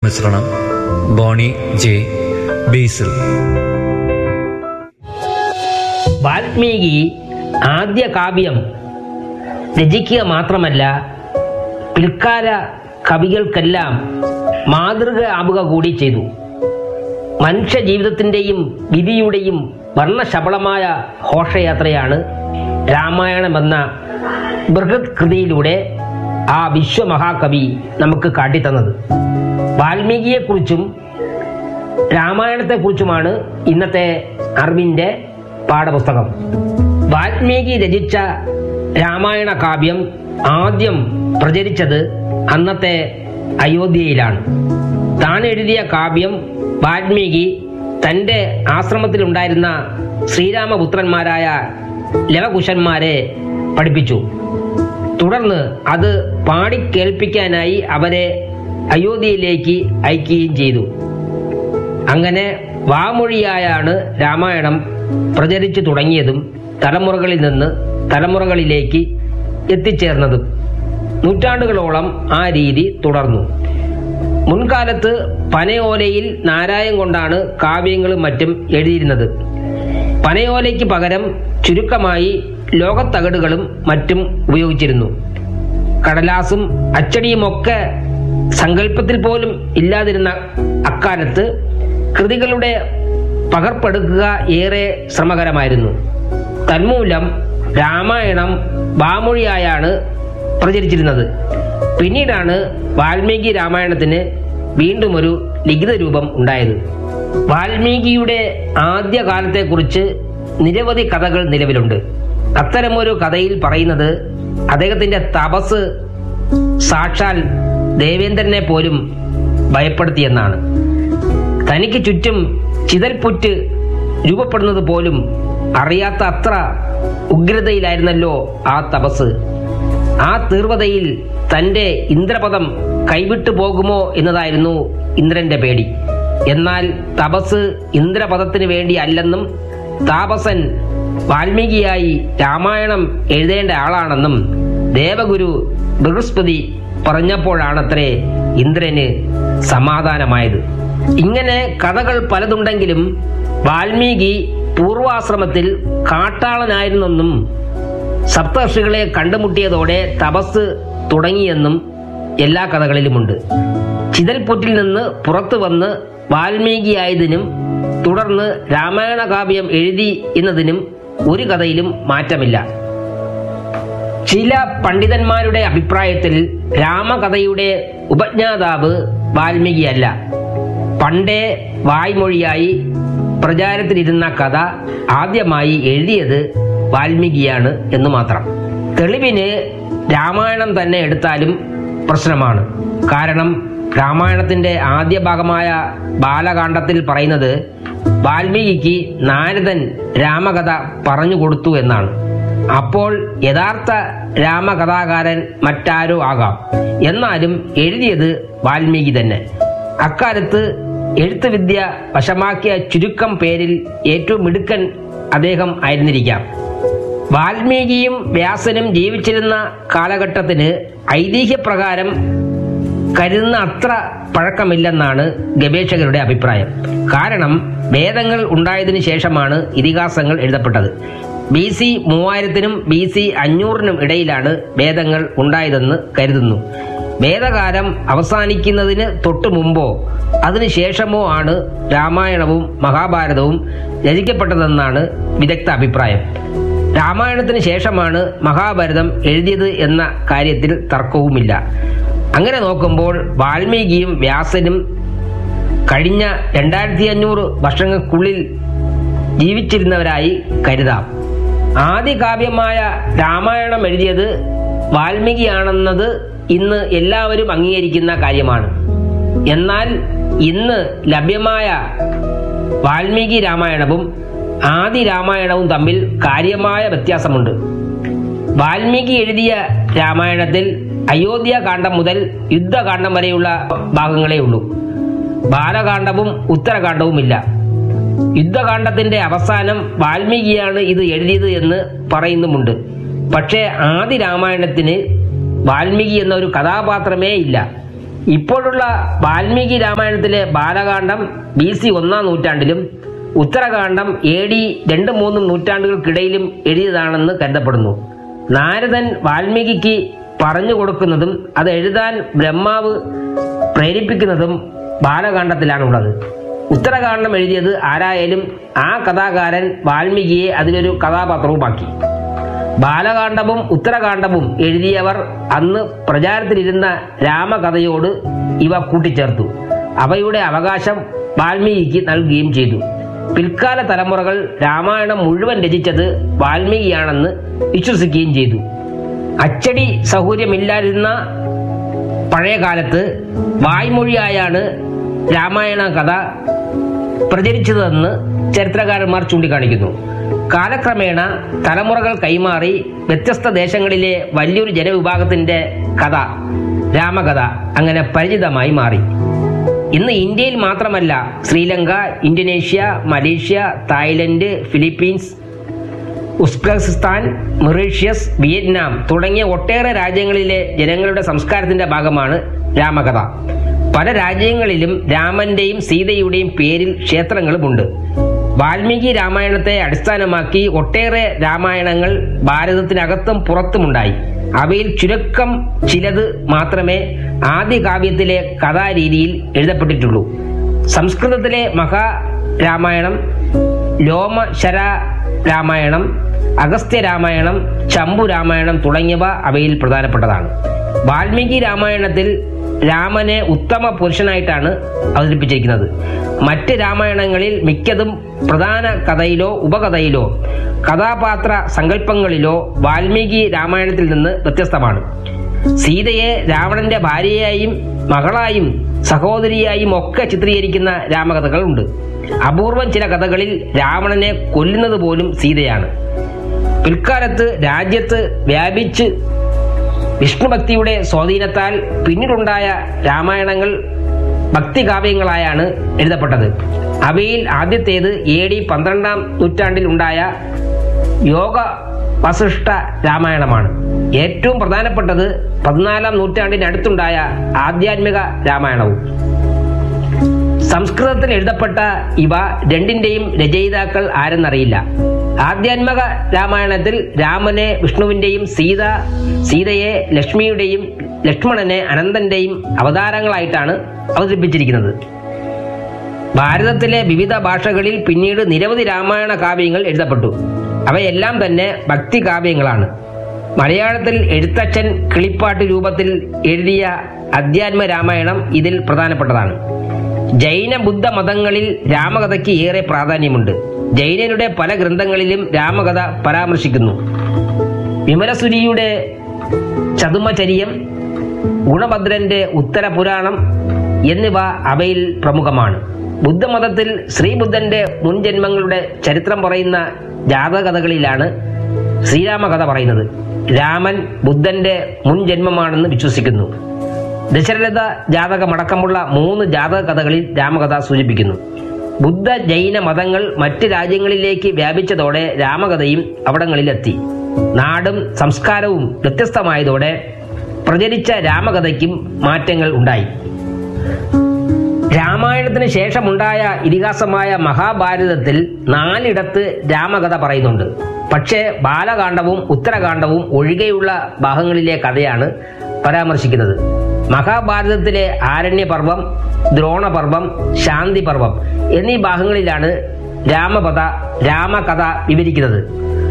അനുസരണം ബോണി ജെ ബേസിൽ വാൽമീകി ആദ്യ കാവ്യം രചിക്കുക മാത്രമല്ല പിൽക്കാല കവികൾക്കെല്ലാം മാതൃക ആവുക കൂടി ചെയ്തു മനുഷ്യ ജീവിതത്തിൻ്റെയും വിധിയുടെയും വർണ്ണശബളമായ ഘോഷയാത്രയാണ് രാമായണമെന്ന ബൃഹത് കൃതിയിലൂടെ ആ വിശ്വമഹാകവി നമുക്ക് കാട്ടിത്തന്നത് വാൽമീകിയെക്കുറിച്ചും രാമായണത്തെക്കുറിച്ചുമാണ് ഇന്നത്തെ അറിവിൻ്റെ പാഠപുസ്തകം വാൽമീകി രചിച്ച രാമായണ കാവ്യം ആദ്യം പ്രചരിച്ചത് അന്നത്തെ അയോധ്യയിലാണ് താൻ എഴുതിയ കാവ്യം വാൽമീകി തൻ്റെ ആശ്രമത്തിലുണ്ടായിരുന്ന ശ്രീരാമപുത്രന്മാരായ ലവകുശന്മാരെ പഠിപ്പിച്ചു തുടർന്ന് അത് പാടിക്കേൾപ്പിക്കാനായി അവരെ അയോധ്യയിലേക്ക് അയക്കുകയും ചെയ്തു അങ്ങനെ വാമൊഴിയായാണ് രാമായണം പ്രചരിച്ചു തുടങ്ങിയതും തലമുറകളിൽ നിന്ന് തലമുറകളിലേക്ക് എത്തിച്ചേർന്നതും നൂറ്റാണ്ടുകളോളം ആ രീതി തുടർന്നു മുൻകാലത്ത് പനയോലയിൽ നാരായം കൊണ്ടാണ് കാവ്യങ്ങളും മറ്റും എഴുതിയിരുന്നത് പനയോലയ്ക്ക് പകരം ചുരുക്കമായി ലോകത്തകടുകളും മറ്റും ഉപയോഗിച്ചിരുന്നു കടലാസും അച്ചടിയുമൊക്കെ സങ്കല്പത്തിൽ പോലും ഇല്ലാതിരുന്ന അക്കാലത്ത് കൃതികളുടെ പകർപ്പെടുക്കുക ഏറെ ശ്രമകരമായിരുന്നു തന്മൂലം രാമായണം വാമൊഴിയായാണ് പ്രചരിച്ചിരുന്നത് പിന്നീടാണ് വാൽമീകി രാമായണത്തിന് വീണ്ടും ഒരു ലിഖിത രൂപം ഉണ്ടായത് വാൽമീകിയുടെ ആദ്യ കാലത്തെക്കുറിച്ച് നിരവധി കഥകൾ നിലവിലുണ്ട് അത്തരമൊരു കഥയിൽ പറയുന്നത് അദ്ദേഹത്തിന്റെ തപസ് സാക്ഷാൽ ദേവേന്ദ്രനെ പോലും ഭയപ്പെടുത്തിയെന്നാണ് തനിക്ക് ചുറ്റും ചിതൽപുറ്റ് രൂപപ്പെടുന്നത് പോലും അറിയാത്ത അത്ര ഉഗ്രതയിലായിരുന്നല്ലോ ആ തപസ് ആ തീർവതയിൽ തന്റെ ഇന്ദ്രപദം കൈവിട്ടു പോകുമോ എന്നതായിരുന്നു ഇന്ദ്രന്റെ പേടി എന്നാൽ തപസ് ഇന്ദ്രപദത്തിന് വേണ്ടി അല്ലെന്നും താപസൻ വാൽമീകിയായി രാമായണം എഴുതേണ്ട ആളാണെന്നും ദേവഗുരു ബൃഹസ്പതി പറഞ്ഞപ്പോഴാണത്രേ ഇന്ദ്രന് സമാധാനമായത് ഇങ്ങനെ കഥകൾ പലതുണ്ടെങ്കിലും വാൽമീകി പൂർവാശ്രമത്തിൽ കാട്ടാളനായിരുന്നെന്നും സപ്തർഷികളെ കണ്ടുമുട്ടിയതോടെ തപസ് തുടങ്ങിയെന്നും എല്ലാ കഥകളിലുമുണ്ട് ചിതൽപുറ്റിൽ നിന്ന് പുറത്തു വന്ന് വാൽമീകിയായതിനും തുടർന്ന് രാമായണ കാവ്യം എഴുതി എന്നതിനും ഒരു കഥയിലും മാറ്റമില്ല ചില പണ്ഡിതന്മാരുടെ അഭിപ്രായത്തിൽ രാമകഥയുടെ ഉപജ്ഞാതാവ് വാൽമീകിയല്ല പണ്ടേ വായ്മൊഴിയായി പ്രചാരത്തിലിരുന്ന കഥ ആദ്യമായി എഴുതിയത് വാൽമീകിയാണ് എന്ന് മാത്രം തെളിവിന് രാമായണം തന്നെ എടുത്താലും പ്രശ്നമാണ് കാരണം രാമായണത്തിന്റെ ആദ്യ ഭാഗമായ ബാലകാണ്ഡത്തിൽ പറയുന്നത് വാൽമീകിക്ക് നാരദൻ രാമകഥ പറഞ്ഞു കൊടുത്തു എന്നാണ് അപ്പോൾ യഥാർത്ഥ രാമകഥാകാരൻ മറ്റാരോ ആകാം എന്നാലും എഴുതിയത് വാൽമീകി തന്നെ അക്കാലത്ത് എഴുത്തുവിദ്യ വശമാക്കിയ ചുരുക്കം പേരിൽ ഏറ്റവും മിടുക്കൻ അദ്ദേഹം ആയിരുന്നിരിക്കാം വാൽമീകിയും വ്യാസനും ജീവിച്ചിരുന്ന കാലഘട്ടത്തിന് ഐതിഹ്യപ്രകാരം കരുതുന്ന അത്ര പഴക്കമില്ലെന്നാണ് ഗവേഷകരുടെ അഭിപ്രായം കാരണം വേദങ്ങൾ ഉണ്ടായതിനു ശേഷമാണ് ഇതിഹാസങ്ങൾ എഴുതപ്പെട്ടത് ബി സി മൂവായിരത്തിനും ബി സി അഞ്ഞൂറിനും ഇടയിലാണ് വേദങ്ങൾ ഉണ്ടായതെന്ന് കരുതുന്നു വേദകാലം അവസാനിക്കുന്നതിന് തൊട്ടു മുമ്പോ അതിനുശേഷമോ ആണ് രാമായണവും മഹാഭാരതവും രചിക്കപ്പെട്ടതെന്നാണ് വിദഗ്ധ അഭിപ്രായം രാമായണത്തിന് ശേഷമാണ് മഹാഭാരതം എഴുതിയത് എന്ന കാര്യത്തിൽ തർക്കവുമില്ല അങ്ങനെ നോക്കുമ്പോൾ വാൽമീകിയും വ്യാസനും കഴിഞ്ഞ രണ്ടായിരത്തി അഞ്ഞൂറ് വർഷങ്ങൾക്കുള്ളിൽ ജീവിച്ചിരുന്നവരായി കരുതാം ആദ്യ കാവ്യമായ രാമായണം എഴുതിയത് വാൽമീകിയാണെന്നത് ഇന്ന് എല്ലാവരും അംഗീകരിക്കുന്ന കാര്യമാണ് എന്നാൽ ഇന്ന് ലഭ്യമായ വാൽമീകി രാമായണവും ആദി രാമായണവും തമ്മിൽ കാര്യമായ വ്യത്യാസമുണ്ട് വാൽമീകി എഴുതിയ രാമായണത്തിൽ അയോധ്യ കാണ്ഡം മുതൽ യുദ്ധകാന്ഡം വരെയുള്ള ഭാഗങ്ങളേ ഉള്ളൂ ബാലകാണ്ഡവും ഉത്തരകാണ്ഡവുമില്ല യുദ്ധകാന്ഡത്തിന്റെ അവസാനം വാൽമീകിയാണ് ഇത് എഴുതിയത് എന്ന് പറയുന്നുമുണ്ട് പക്ഷേ ആദി രാമായണത്തിന് വാൽമീകി എന്ന ഒരു കഥാപാത്രമേ ഇല്ല ഇപ്പോഴുള്ള വാൽമീകി രാമായണത്തിലെ ബാലകാന്ഡം ബി സി ഒന്നാം നൂറ്റാണ്ടിലും ഉത്തരകാന്ഡം എ ഡി രണ്ട് മൂന്നും നൂറ്റാണ്ടുകൾക്കിടയിലും എഴുതിയതാണെന്ന് കരുതപ്പെടുന്നു നാരദൻ വാൽമീകിക്ക് പറഞ്ഞു കൊടുക്കുന്നതും അത് എഴുതാൻ ബ്രഹ്മാവ് പ്രേരിപ്പിക്കുന്നതും ബാലകാന്ഡത്തിലാണുള്ളത് ഉത്തരകാന്ഡം എഴുതിയത് ആരായാലും ആ കഥാകാരൻ വാൽമീകിയെ അതിലൊരു കഥാപാത്രവുമാക്കി ബാലകാന്ഡവും ഉത്തരകാന്ഡവും എഴുതിയവർ അന്ന് പ്രചാരത്തിലിരുന്ന രാമകഥയോട് ഇവ കൂട്ടിച്ചേർത്തു അവയുടെ അവകാശം വാൽമീകിക്ക് നൽകുകയും ചെയ്തു പിൽക്കാല തലമുറകൾ രാമായണം മുഴുവൻ രചിച്ചത് വാൽമീകിയാണെന്ന് വിശ്വസിക്കുകയും ചെയ്തു അച്ചടി സൗകര്യമില്ലാതിരുന്ന പഴയ കാലത്ത് വായ്മൊഴിയായാണ് രാമായണ കഥ പ്രചരിച്ചതെന്ന് ചരിത്രകാരന്മാർ ചൂണ്ടിക്കാണിക്കുന്നു കാലക്രമേണ തലമുറകൾ കൈമാറി വ്യത്യസ്ത ദേശങ്ങളിലെ വലിയൊരു ജനവിഭാഗത്തിന്റെ കഥ രാമകഥ അങ്ങനെ പരിചിതമായി മാറി ഇന്ന് ഇന്ത്യയിൽ മാത്രമല്ല Sri Lanka Indonesia Malaysia Thailand Philippines Uzbekistan Mauritius Vietnam തുടങ്ങിയ ഒട്ടേറെ രാജ്യങ്ങളിലെ ജനങ്ങളുടെ സംസ്കാരത്തിന്റെ ഭാഗമാണ് രാമകഥ പല രാജ്യങ്ങളിലും രാമന്റെയും സീതയുടെയും പേരിൽ ക്ഷേത്രങ്ങളുമുണ്ട് വാൽമീകി രാമായണത്തെ അടിസ്ഥാനമാക്കി ഒട്ടേറെ രാമായണങ്ങൾ ഭാരതത്തിനകത്തും പുറത്തുമുണ്ടായി അവയിൽ ചുരുക്കം ചിലത് മാത്രമേ ആദ്യ കാവ്യത്തിലെ കഥാരീതിയിൽ എഴുതപ്പെട്ടിട്ടുള്ളൂ സംസ്കൃതത്തിലെ മഹാരാമായണം ലോമശര രാമായണം അഗസ്ത്യ രാമായണം ചമ്പു രാമായണം തുടങ്ങിയവ അവയിൽ പ്രധാനപ്പെട്ടതാണ് വാൽമീകി രാമായണത്തിൽ രാമനെ ഉത്തമ പുരുഷനായിട്ടാണ് അവതരിപ്പിച്ചിരിക്കുന്നത് മറ്റ് രാമായണങ്ങളിൽ മിക്കതും പ്രധാന കഥയിലോ ഉപകഥയിലോ കഥാപാത്ര സങ്കല്പങ്ങളിലോ വാൽമീകി രാമായണത്തിൽ നിന്ന് വ്യത്യസ്തമാണ് സീതയെ രാവണന്റെ ഭാര്യയായും മകളായും സഹോദരിയായും ഒക്കെ ചിത്രീകരിക്കുന്ന രാമകഥകൾ ഉണ്ട് അപൂർവം ചില കഥകളിൽ രാവണനെ കൊല്ലുന്നത് പോലും സീതയാണ് പിൽക്കാലത്ത് രാജ്യത്ത് വ്യാപിച്ച് വിഷ്ണുഭക്തിയുടെ സ്വാധീനത്താൽ പിന്നീടുണ്ടായ രാമായണങ്ങൾ ഭക്തികാവ്യങ്ങളായാണ് എഴുതപ്പെട്ടത് അവയിൽ ആദ്യത്തേത് എ ഡി പന്ത്രണ്ടാം നൂറ്റാണ്ടിൽ ഉണ്ടായ യോഗ വസിഷ്ഠ രാമായണമാണ് ഏറ്റവും പ്രധാനപ്പെട്ടത് പതിനാലാം നൂറ്റാണ്ടിനടുത്തുണ്ടായ ആധ്യാത്മിക രാമായണവും സംസ്കൃതത്തിൽ എഴുതപ്പെട്ട ഇവ രണ്ടിന്റെയും രചയിതാക്കൾ ആരെന്നറിയില്ല ആധ്യാത്മിക രാമായണത്തിൽ രാമനെ വിഷ്ണുവിന്റെയും സീത സീതയെ ലക്ഷ്മിയുടെയും ലക്ഷ്മണനെ അനന്തന്റെയും അവതാരങ്ങളായിട്ടാണ് അവതരിപ്പിച്ചിരിക്കുന്നത് ഭാരതത്തിലെ വിവിധ ഭാഷകളിൽ പിന്നീട് നിരവധി രാമായണ കാവ്യങ്ങൾ എഴുതപ്പെട്ടു അവയെല്ലാം തന്നെ ഭക്തി കാവ്യങ്ങളാണ് മലയാളത്തിൽ എഴുത്തച്ഛൻ കിളിപ്പാട്ട് രൂപത്തിൽ എഴുതിയ അധ്യാത്മ രാമായണം ഇതിൽ പ്രധാനപ്പെട്ടതാണ് ജൈന ബുദ്ധ മതങ്ങളിൽ രാമകഥയ്ക്ക് ഏറെ പ്രാധാന്യമുണ്ട് ജൈനരുടെ പല ഗ്രന്ഥങ്ങളിലും രാമകഥ പരാമർശിക്കുന്നു വിമലസുരിയുടെ ചതുമചര്യം ഗുണഭദ്രന്റെ ഉത്തരപുരാണം എന്നിവ അവയിൽ പ്രമുഖമാണ് ബുദ്ധമതത്തിൽ ശ്രീബുദ്ധന്റെ മുൻജന്മങ്ങളുടെ ചരിത്രം പറയുന്ന ജാതകഥകളിലാണ് ശ്രീരാമകഥ പറയുന്നത് രാമൻ ബുദ്ധന്റെ മുൻജന്മമാണെന്ന് വിശ്വസിക്കുന്നു ദശരഥ ജാതകമടക്കമുള്ള മൂന്ന് ജാതക കഥകളിൽ രാമകഥ സൂചിപ്പിക്കുന്നു ബുദ്ധ ജൈന മതങ്ങൾ മറ്റ് രാജ്യങ്ങളിലേക്ക് വ്യാപിച്ചതോടെ രാമകഥയും അവിടങ്ങളിലെത്തി നാടും സംസ്കാരവും വ്യത്യസ്തമായതോടെ പ്രചരിച്ച രാമകഥയ്ക്കും മാറ്റങ്ങൾ ഉണ്ടായി രാമായണത്തിന് ശേഷമുണ്ടായ ഇതിഹാസമായ മഹാഭാരതത്തിൽ നാലിടത്ത് രാമകഥ പറയുന്നുണ്ട് പക്ഷേ ബാലകാന്ഡവും ഉത്തരകാന്ഡവും ഒഴികെയുള്ള ഭാഗങ്ങളിലെ കഥയാണ് പരാമർശിക്കുന്നത് മഹാഭാരതത്തിലെ ആരണ്യപർവം ദ്രോണപർവം ശാന്തിപർവം എന്നീ ഭാഗങ്ങളിലാണ് രാമപഥ രാമകഥ വിവരിക്കുന്നത്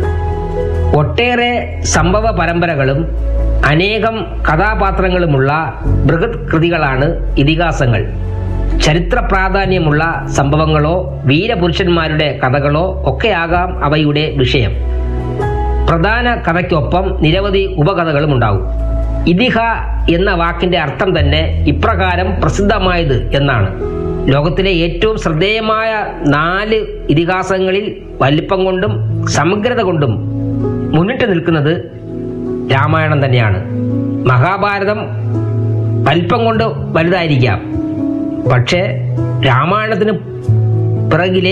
ഒട്ടേറെ സംഭവ പരമ്പരകളും അനേകം കഥാപാത്രങ്ങളുമുള്ള ബൃഹത് കൃതികളാണ് ഇതിഹാസങ്ങൾ ചരിത്ര പ്രാധാന്യമുള്ള സംഭവങ്ങളോ വീരപുരുഷന്മാരുടെ കഥകളോ ഒക്കെയാകാം അവയുടെ വിഷയം പ്രധാന കഥയ്ക്കൊപ്പം നിരവധി ഉപകഥകളും ഉണ്ടാവും ഇതിഹ എന്ന വാക്കിന്റെ അർത്ഥം തന്നെ ഇപ്രകാരം പ്രസിദ്ധമായത് എന്നാണ് ലോകത്തിലെ ഏറ്റവും ശ്രദ്ധേയമായ നാല് ഇതിഹാസങ്ങളിൽ വലിപ്പം കൊണ്ടും സമഗ്രത കൊണ്ടും മുന്നിട്ട് നിൽക്കുന്നത് രാമായണം തന്നെയാണ് മഹാഭാരതം വലിപ്പം കൊണ്ട് വലുതായിരിക്കാം പക്ഷേ രാമായണത്തിന് പിറകിലെ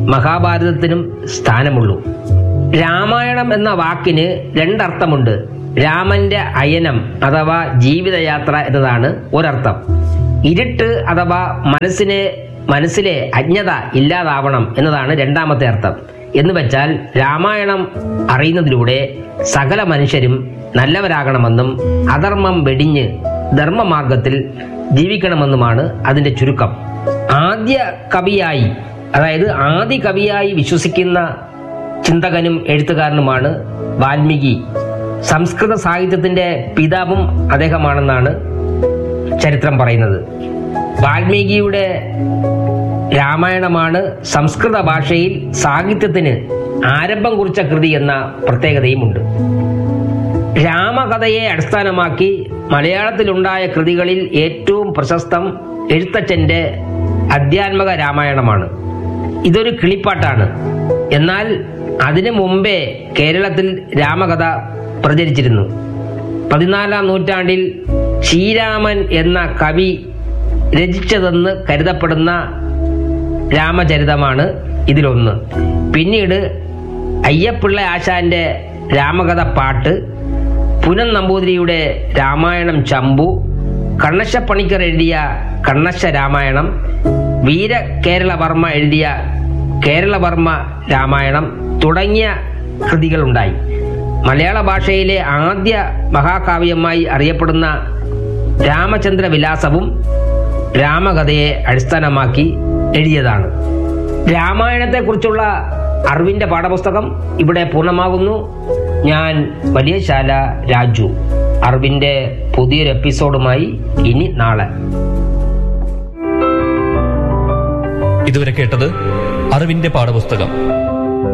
മഹാഭാരതത്തിനും സ്ഥാനമുള്ളൂ രാമായണം എന്ന വാക്കിന് രണ്ടർത്ഥമുണ്ട് രാമന്റെ അയനം അഥവാ ജീവിതയാത്ര എന്നതാണ് ഒരർത്ഥം ഇരുട്ട് അഥവാ മനസ്സിനെ മനസ്സിലെ അജ്ഞത ഇല്ലാതാവണം എന്നതാണ് രണ്ടാമത്തെ അർത്ഥം എന്ന് വെച്ചാൽ രാമായണം അറിയുന്നതിലൂടെ സകല മനുഷ്യരും നല്ലവരാകണമെന്നും അധർമ്മം വെടിഞ്ഞ് ധർമ്മമാർഗത്തിൽ ജീവിക്കണമെന്നുമാണ് അതിന്റെ ചുരുക്കം ആദ്യ കവിയായി അതായത് ആദി കവിയായി വിശ്വസിക്കുന്ന ചിന്തകനും എഴുത്തുകാരനുമാണ് വാൽമീകി സംസ്കൃത സാഹിത്യത്തിന്റെ പിതാവും അദ്ദേഹമാണെന്നാണ് ചരിത്രം പറയുന്നത് വാൽമീകിയുടെ രാമായണമാണ് സംസ്കൃത ഭാഷയിൽ സാഹിത്യത്തിന് ആരംഭം കുറിച്ച കൃതി എന്ന പ്രത്യേകതയുമുണ്ട് രാമകഥയെ അടിസ്ഥാനമാക്കി മലയാളത്തിലുണ്ടായ കൃതികളിൽ ഏറ്റവും പ്രശസ്തം എഴുത്തച്ഛന്റെ അധ്യാത്മക രാമായണമാണ് ഇതൊരു കിളിപ്പാട്ടാണ് എന്നാൽ അതിനു മുമ്പേ കേരളത്തിൽ രാമകഥ പ്രചരിച്ചിരുന്നു പതിനാലാം നൂറ്റാണ്ടിൽ ശ്രീരാമൻ എന്ന കവി രചിച്ചതെന്ന് കരുതപ്പെടുന്ന രാമചരിതമാണ് ഇതിലൊന്ന് പിന്നീട് അയ്യപ്പിള്ള ആശാന്റെ രാമകഥ പാട്ട് പുനൻ നമ്പൂതിരിയുടെ രാമായണം ചമ്പു കണ്ണശപ്പണിക്കർ എഴുതിയ കണ്ണശ രാമായണം വീര കേരളവർമ്മ എഴുതിയ കേരളവർമ്മ രാമായണം തുടങ്ങിയ കൃതികളുണ്ടായി മലയാള ഭാഷയിലെ ആദ്യ മഹാകാവ്യമായി അറിയപ്പെടുന്ന രാമചന്ദ്ര വിലാസവും രാമകഥയെ അടിസ്ഥാനമാക്കി എഴുതിയതാണ് രാമായണത്തെക്കുറിച്ചുള്ള അറിവിന്റെ പാഠപുസ്തകം ഇവിടെ പൂർണ്ണമാകുന്നു ഞാൻ വലിയ ശാല രാജു അറിവിന്റെ പുതിയൊരു എപ്പിസോഡുമായി ഇനി നാളെ ഇതുവരെ കേട്ടത് അറിവിന്റെ പാഠപുസ്തകം